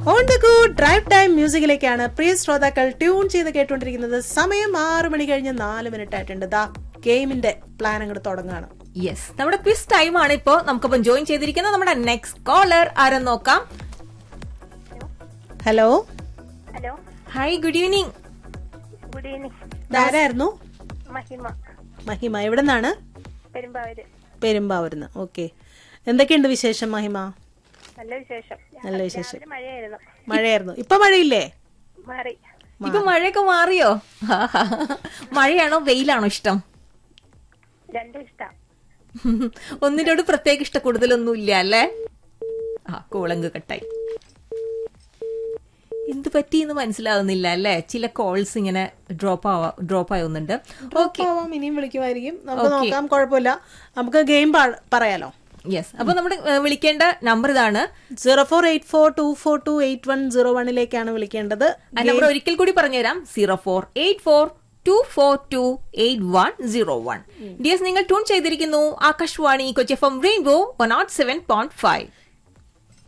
On the go drive time മ്യൂസിക്കിലേക്കാണ് പ്രിയ ശ്രോതാക്കൾ ട്യൂൺ ചെയ്ത് കേട്ടുകൊണ്ടിരിക്കുന്നത് സമയം ആറ് മണി കഴിഞ്ഞ് നാല് മിനിറ്റ് ആയിട്ടുണ്ട് ദാ ഗെയിമിന്റെ പ്ലാൻ അങ്ങോട്ട് തുടങ്ങുകയാണ് യെസ് നമ്മുടെ ക്വിസ് ടൈം ആണ് ഇപ്പോ നമുക്കിപ്പം ജോയിൻ ചെയ്തിരിക്കുന്നത് നമ്മുടെ നെക്സ്റ്റ് കോളർ ആരെന്ന് നോക്കാം hello hello hi good evening good evening ഇതാരായിരുന്നു മഹിമ മഹിമ എവിടെ നിന്നാണ് പെരുമ്പാവൂര് പെരുമ്പാവൂരുന്ന് ഓക്കെ എന്തൊക്കെയുണ്ട് വിശേഷം മഹിമ നല്ല വിശേഷം നല്ല വിശേഷം രാവിലെ മഴയായിരുന്നു മഴയായിരുന്നു ഇപ്പൊ മഴയില്ലേ മാറി ഇപ്പൊ മഴയൊക്കെ മാറിയോ മഴയാണോ വെയിലാണോ ഇഷ്ടം രണ്ടും ഇഷ്ടം ഒന്നിനോട് പ്രത്യേക ഇഷ്ട കൂടുതലൊന്നും ഇല്ല അല്ലേ ആ കൂളങ്ക് കട്ടായി എന്ത് പറ്റിയെന്ന് മനസ്സിലാവുന്നില്ല അല്ലേ ചില കോൾസ് ഇങ്ങനെ ഡ്രോപ്പ് ആവാ ഡ്രോപ്പ് ആവുന്നുണ്ട് ഓക്കെ പോവാം ഇനിയും വിളിക്കുമായിരിക്കും നമുക്ക് Okay. നോക്കാം കുഴപ്പമില്ല നമുക്ക് ഗെയിം പറയാലോ യെസ് അപ്പൊ നമ്മുടെ ഏഹ്, വിളിക്കേണ്ട നമ്പർ ഇതാണ് zero four eight four two four two eight one zero വണ്ണിലേക്കാണ് വിളിക്കേണ്ടത് ആ നമ്പർ ഒരിക്കൽ കൂടി പറഞ്ഞുതരാം zero four eight four two four two eight one zero one ഡിയസ് നിങ്ങൾ ട്യൂൺ ചെയ്തിരിക്കുന്നു Akashvani Kochi F M rainbow one nought seven point five